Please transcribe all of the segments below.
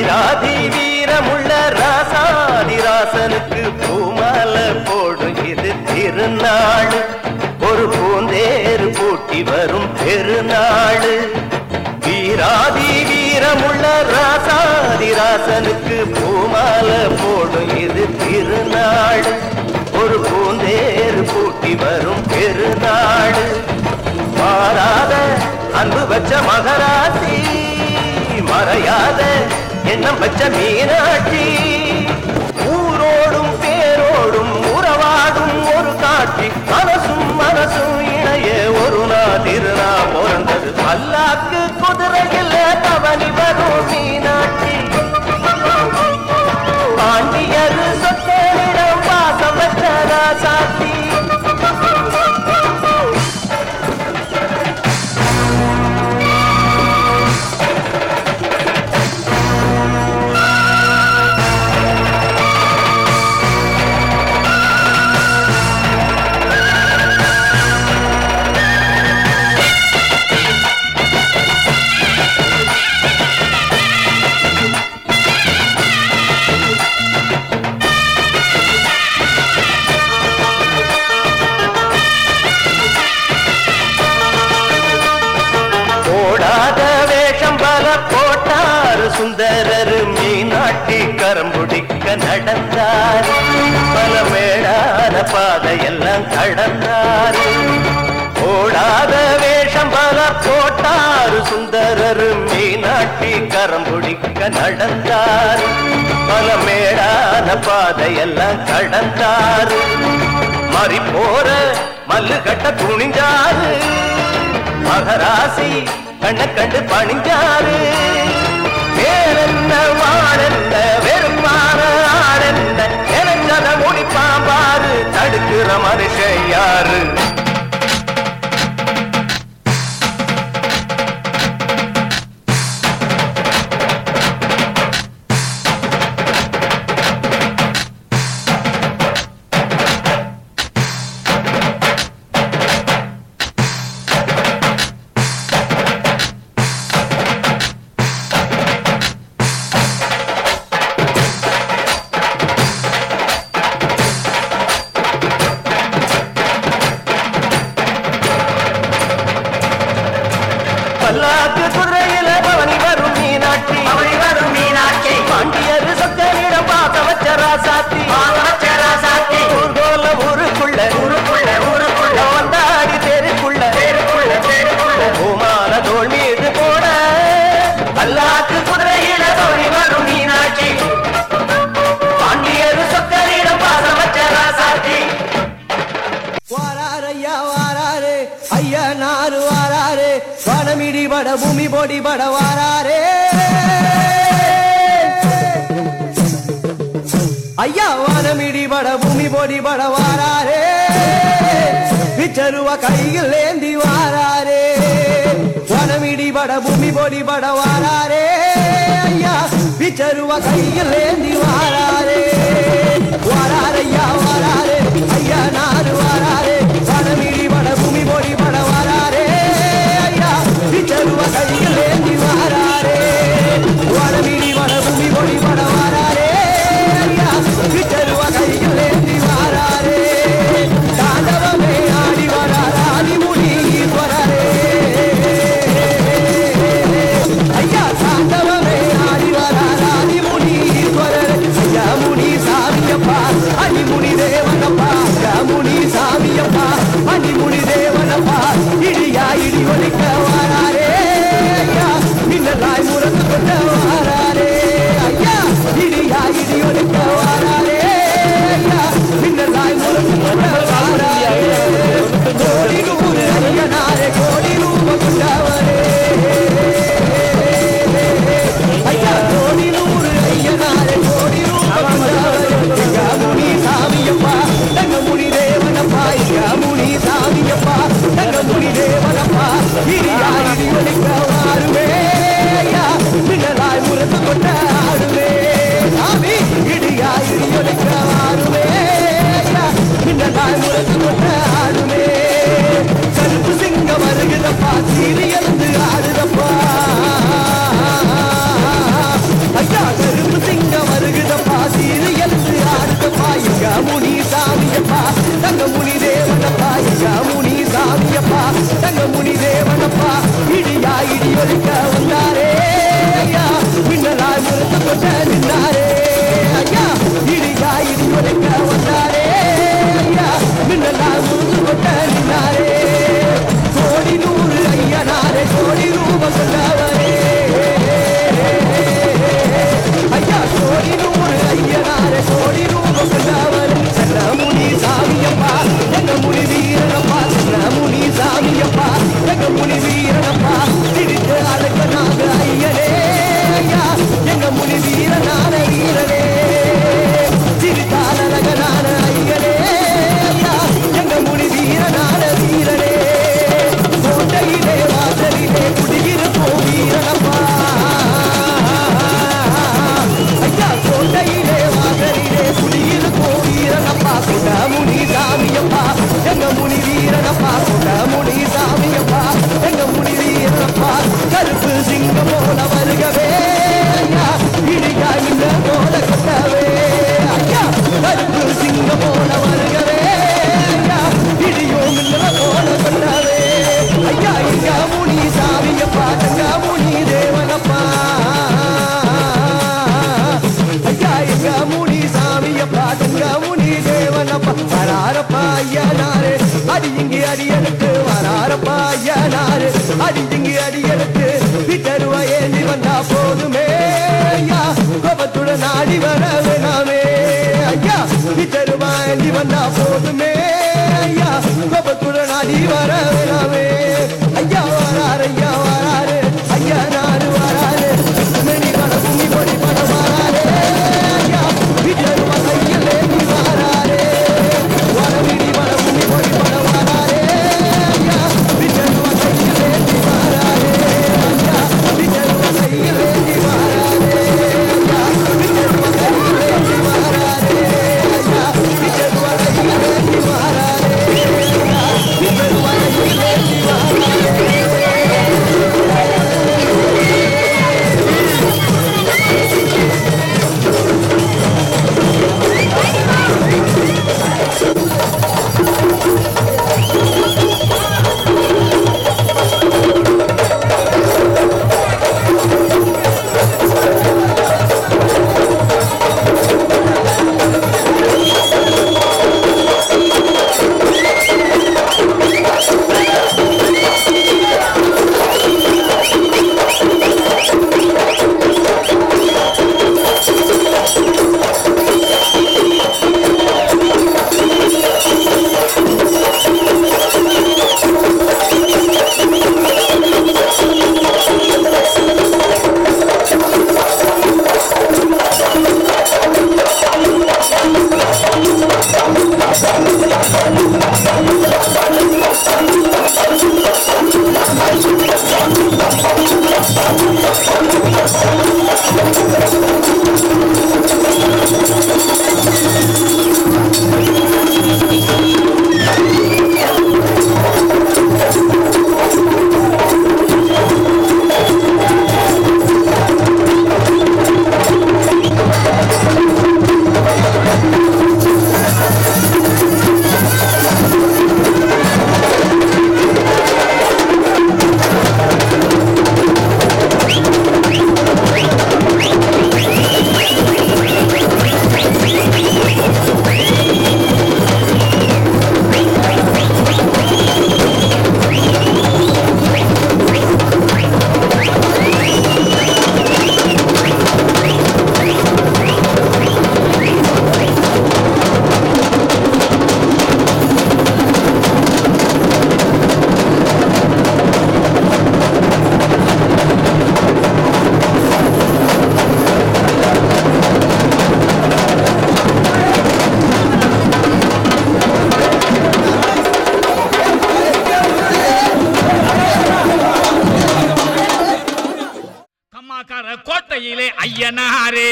வீராதி வீரமுள்ள ராசாதிராசனுக்கு பூமாலை போடும் இது திருநாள் ஒரு பூந்தேறு பூட்டி வரும் பெருநாள் வீராதி வீரமுள்ள ராசாதிராசனுக்கு பூமாலை போடும் இது திருநாள் ஒரு பூந்தேறு பூட்டி வரும் பெருநாள் மாறாத அன்பு வச்ச மகராசி மறையாத எண்ணம் வச்ச மீனாட்சி ஊரோடும் பேரோடும் உறவாடும் ஒரு காட்சி மனசும் மனசும் இணைய ஒரு நாள் திருநா பிறந்தது பல்லாக்கு குதிரையில் தவணி வரும் மீனாட்சி பாண்டியர் சொத்தரிடம் பாசம் வச்சதா சாத்தி போடாத வேஷம் பல போட்டார் சுந்தரர் மீனாட்டி கரம்புடிக்க நடந்தார் பல மேடான பாதையெல்லாம் கடந்தார் போடாத வேஷம் பல போட்டார் சுந்தரர் மீனாட்டி கரம்புடிக்க நடந்தார் பல மேடான பாதையெல்லாம் கடந்தார் மறி போற மல்லு கட்ட துணிஞ்சாரு மகராசி கண்ண கண்டு பணிஞ்சாரு வேறென்ன வாழென்ன வெறுமான ஆடென்ன எனச்சத முடிப்பாம்பாரு தடுக்கிற மனுஷன் யாரு பல்லாக்கு குதிரையில பவனி வரும் மீனாட்சி அவனி வரும் மீனாட்சி பாண்டியர் சொத்தனிடம் பார்க்க வச்ச ராசாத்தி பாதவச்சராசாத்தி ஊர்கோல ஊருக்குள்ள ஊருக்குள்ள ஊருக்குள்ள வந்தாடி தெருக்குள்ள தெருக்குள்ள தெருக்குள்ள பூமால தோல் மீது போட பல்லாக்கு குதிரையில பவனி வரும் மீனாட்சி பாண்டியர் சொத்தரிடம் பாதவச்சராசாத்தி வாரார் ஐயா வாராரே ஐயா நாறு வாராரே வனமிடி பட பூமி பொடி பட வாராரே ஐயா வனமிடி பட பூமி பொடி பட வாராரே பிச்சருவ கையில் ஏந்தி வாராரே வனமிடி பட பூமி பொடி பட வாராரே ஐயா பிச்சருவ கையில் ஏந்தி வாராரே வாராரையா வாராரே ஐயா நாறு வாராரே வனமிடி பட பூமி பொடி பட வாராரே ஐயா பிச்சருவ கையில் ஏந்தி வாராரே வனமிடி பட பூமி பொடி பட வாராரே ஐயா பிச்சருவ கையில் ஏந்தி வாராரே தாண்டவமே ஆடி வராரா ஆதிமுடி ஈஸ்வரரே ஐயா தாண்டவமே ஆடி வராரா ஆதிமுடி ஈஸ்வரரே முனி வீரனான வீரனே சிரித்தால் அழகனான ஐயனே ஐயா எங்க முனி வீரனான வீரனே கோட்டையிலே வாசலிலே குடியிருப்போம் வீரனப்பா ஐயா கோட்டையிலே வாசலிலே குடியிருப்போம் வீரனப்பா கொண்ட முனி சாமியப்பா எங்க முனி வீரனப்பா கொண்ட முனி சாமியப்பா எங்க முனி வீரனப்பா கருப்பு சிங்கம் போல வருகவே ஐயா இடியா இந்த போல கொட்டவே ஐயா கருப்பு சிங்கம் போல வருகவே ஐயா இடியோ மின்னல போல கொட்டவே ஐயா இங்க முனி சாமியப்பா எங்க முனி தேவனப்பா ஐயா எங்க முனி சாமியப்பா எங்க முனி தேவனப்பா வராரப்பா ஐயா நாரே அடி இங்கே அடி எடுத்து வராரப்பா ஐயா நாரே அடி இங்கே அடி எடுத்து விட்டருவா ஏந்தி வந்தா போதுமே ஐயா கோபத்துடன் ஆடி வர வேணாமே ஐயா விட்டருவா ஏந்தி வந்தா போதுமே ஐயா கோபத்துடன் ஆடி வர வேணாமே ஐயா வராரு ஐயா வராரு ஐயா நாரு வராரு மணி பட பூமி பொடி பட வராரு ஐயா விட்டருவா கையில் ஏந்தி வராரு வரவிடி பட பூமி பொடி பட வராரு ஐயா விட்டருவா கையில் ஏந்தி வராரு ஐயா விட்டருவா கையில் ஏந்தி வராரு ஐயா விட்டருவா கையில் ஏந்தி வராரு ஐயா விட்டருவா கையில் ஏந்தி வராரு ஐயா விட்டருவா கையில் ஏந்தி வராரு கம்மாக்கார கோட்டையிலே ஐயனாரே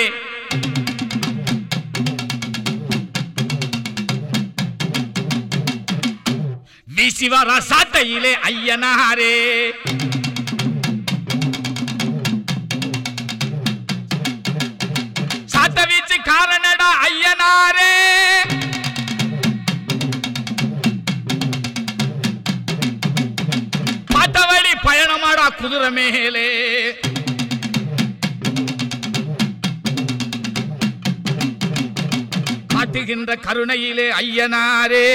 வீசி வர சாட்டையிலே ஐயனாரே சாட்ட வீச்சு காரணடா ஐயனாரே பார்த்தபடி பயணமாடா குதிரை மேலே காட்டுகின்ற கருணையிலே ஐயனாரே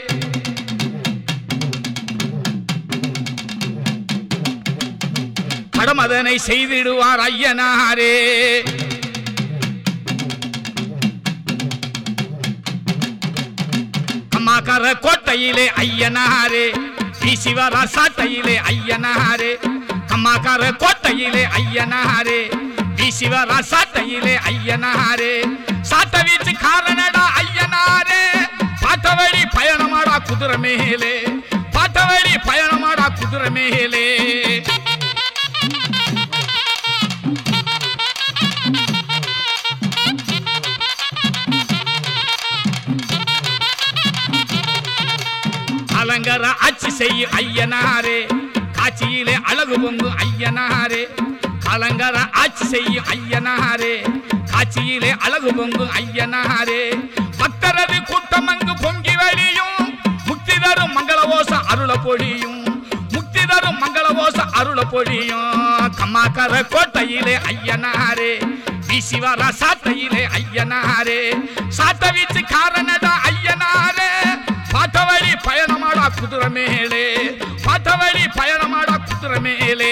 கடமதனை செய்திடுவார் ஐயனாரே கம்மாக்கார கோட்டையிலே ஐயனாரே வீசிவர சாட்டையிலே ஐயனாரே கம்மாக்கார கோட்டையிலே ஐயனாரே வீசி வர சாட்டையிலே ஐயனாரே சாட்டை வீச்சு காரணடா ஐயனாரே பாட்டவழி பயணமாடா குதிரை மேலே பாட்டவழி பயணமாடா குதிரை மேலே அலங்கர ஆட்சி செய்யும் ஐயனாரே காட்சியிலே அழகு பொங்கு ஐயனாரே அலங்கர ஆட்சி செய்யும் ஐயனாரே காட்சியிலே அழகு பொங்கு ஐயனாரே பக்தரது கூட்டம் அங்கு பொங்கி வழியும் முக்தி தரும் மங்களவோச அருள பொழியும் முக்தி தரும் மங்களவோச அருள பொழியும் கம்மாக்கர கோட்டையிலே ஐயனாரே வீசி வர சாட்டையிலே ஐயனாரே சாட்டை வீச்சு காரணடா ஐயனாரே பாட்டவழி பயணமாடா குதிரை மேலே பாட்டவழி பயணமாடா குதிரை மேலே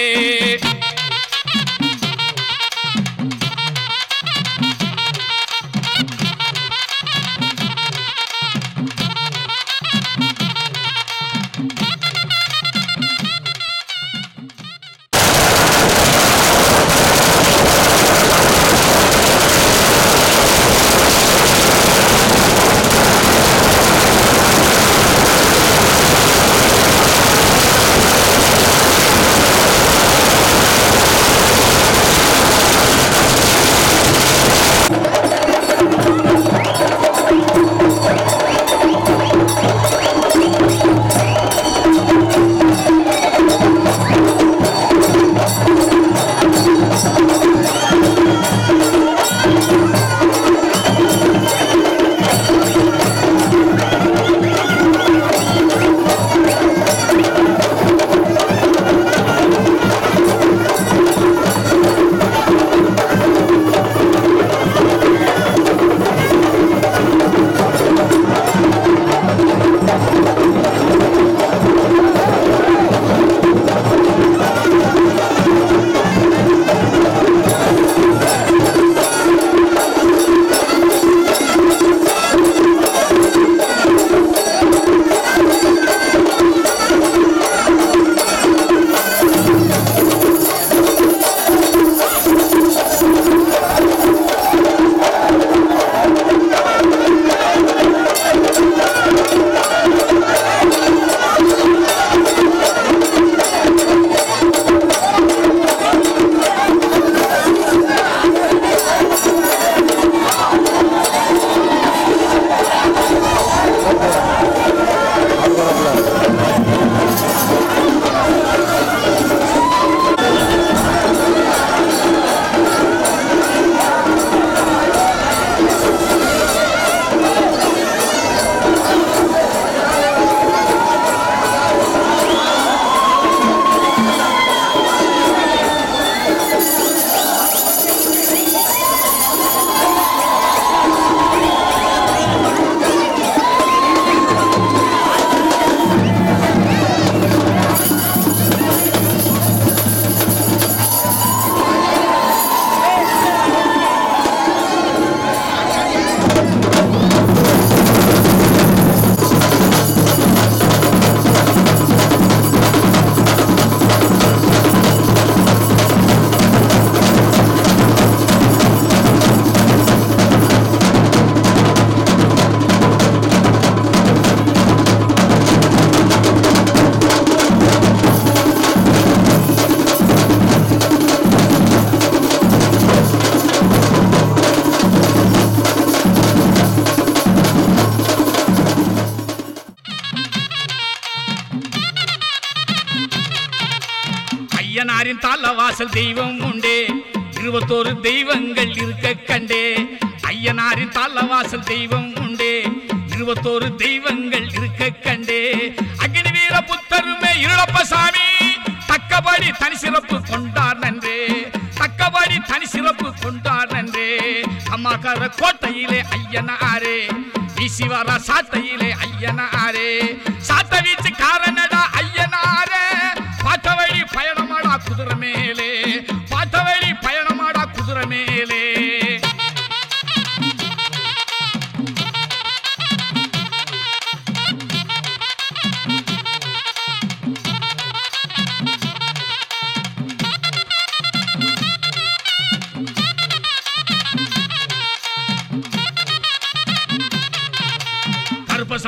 ஐயனாரின் தாளவாசல் தெய்வம் உண்டே இருபத்தோரு தெய்வங்கள் இருக்க கண்டே ஐயனாரின் தாளவாசல் தெய்வம் உண்டே இருபத்தோரு தெய்வங்கள் இருக்க கண்டே அக்னி வீர புத்தருமே இருளப்ப சாமி தக்கபடி தனி சிறப்பு கொண்டார் நன்றே தக்கபடி தனி சிறப்பு கொண்டார் நன்றே அம்மாக்கார கோட்டையிலே ஐயனாரே வீசி வர சாட்டையிலே ஐயனாரே சாட்டை வீச்சு காரணடா ஐயனாரே பாட்டவழி பயணமாடா குதிரை மேலே பாட்டவழி பயணமாடா குதிரை மேலே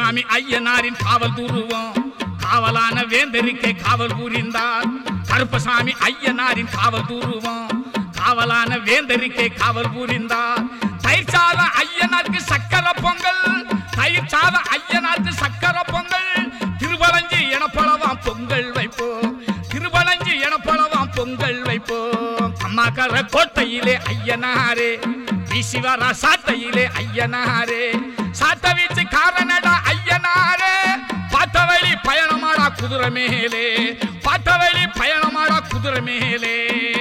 கருப்பசாமி ஐயனாரின் காவல் துருவம் காவலான வேந்தருக்கே காவல் புரிந்தார் கருப்பசாமி ஐயனாரின் காவல் துருவம் காவலான வேந்தருக்கே காவல் புரிந்தார் தயிர் சாத ஐயனாருக்கு சக்கர பொங்கல் தயிர் சாத ஐயனாருக்கு சக்கர பொங்கல் திருவலஞ்சி எனப்பளவாம் பொங்கல் வைப்போம் திருவலஞ்சி எனப்பளவாம் பொங்கல் வைப்போம் அம்மாக்கர கோட்டையிலே ஐயனாரே வீசிவரா சாட்டையிலே ஐயனாரே சாட்ட வீச்சு காரணடா ஐயனாரே பாட்ட வழி பயணமாடா குதிரை மேலே பாட்ட வழி பயணமாடா குதிரை மேலே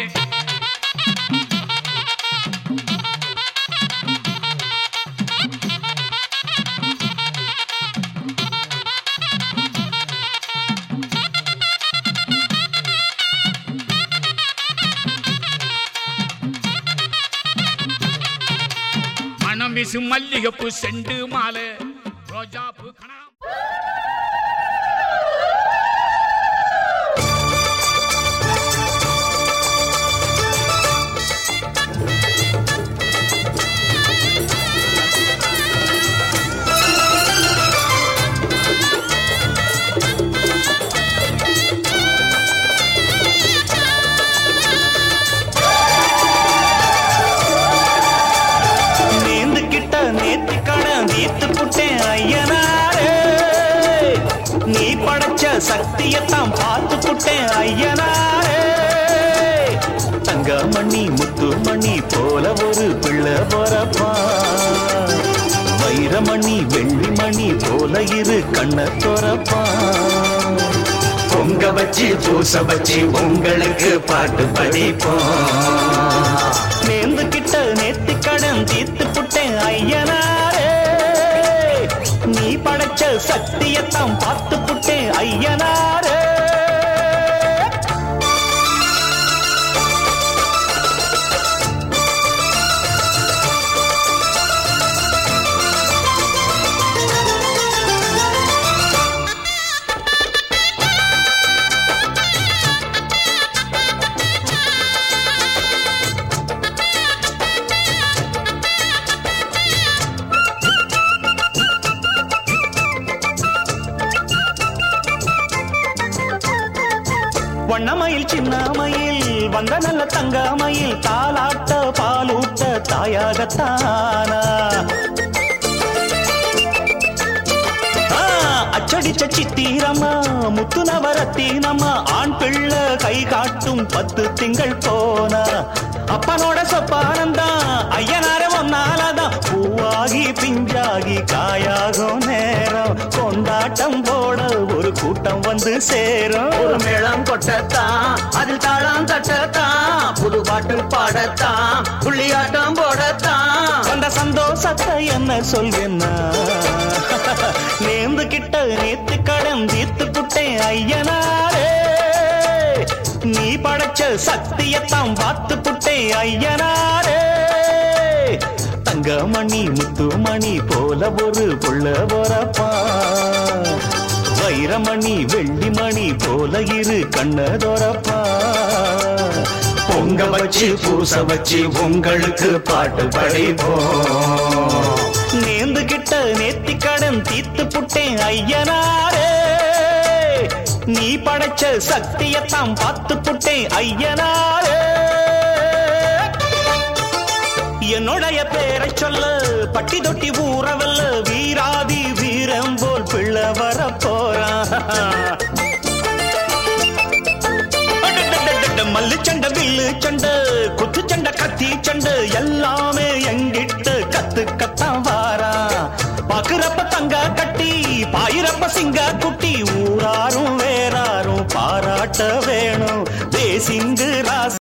மனம் வீசு மல்லிகைப்பூ செண்டு மாலை ரோஜாப்பூ கணா நேந்துக்கிட்ட நேத்து கடன் தீத்து புட்டேன் ஐயனாரே நீ படைச்ச சக்தியத்தான் பார்த்து புட்டேன் ஐயனாரே தங்கமணி முத்துமணி போல ஒரு பிள்ளை பொறப்பா வைரமணி வெள்ளிமணி போல இரு கண்ண துறப்பா பொங்க வச்சு பூச வச்சு உங்களுக்கு பாட்டு படிப்போம் நேர்ந்துகிட்ட நேத்து கடன் தீர்த்து புட்டேன் ஐயனாரே நீ படைச்ச சக்தியத்தான் பார்த்து புட்டேன் ஐயனாரே வண்ணமயில் சின்னமயில் வந்த நல்ல தங்கமயில் தாலாட்ட பாலூட்ட தாயாகத்தானா ஆ, அச்சடிச்ச சித்திரம்மா முத்து நவரத்தினம்மா ஆண் பிள்ளை கை காட்டும் பத்து திங்கள் போனா அப்பனோட சொப்பானந்தான் ஐயனார ஒன்னாலதான் பூவாகி பிஞ்சாகி காயாகும் நேரம் கொண்டாட்டம் போட ஒரு கூட்டம் வந்து சேரும் ஒரு மேளம் கொட்டத்தான் அதில் தாளம் தட்டத்தான் புது பாட்டு பாடத்தான் புள்ளியாட்டம் போடத்தான் அந்த சந்தோஷத்தை என்ன சொல்வேன்னா நேர்ந்து கிட்ட நேத்து கடன் தீர்த்து புட்டேன் ஐயனாரே நீ படைச்ச சக்தியத்தான் பார்த்து புட்டேன் ஐயனாரே தங்கமணி முத்துமணி போல ஒரு புள்ள பொறப்பா வைரமணி வெள்ளிமணி போல இரு கண்ணதொரப்பா பொங்க வச்சு பூச வச்சு உங்களுக்கு பாட்டு படிப்போம் நேர்ந்து கிட்ட நேத்தி கடன் தீத்து புட்டேன் ஐயனாரே நீ படைச்ச சக்தியத்தான் பார்த்து புட்டேன் ஐயனாரே என்னுடைய பேரை சொல்ல பட்டி தொட்டி ஊறவல்ல வீராதி வீரம் போல் பிள்ளை வர போறான் மல்லு சண்டை வில்லு சண்டை குத்து சண்டை கத்தி சண்டை எல்லாமே எங்கிட்ட கத்து கத்தான் வாரா பாக்குறப்ப தங்க கட்டி பாயிரப்ப சிங்க குட்டி ஊராரும் வேறாரும் பாராட்ட வேணும் தேசிங்கு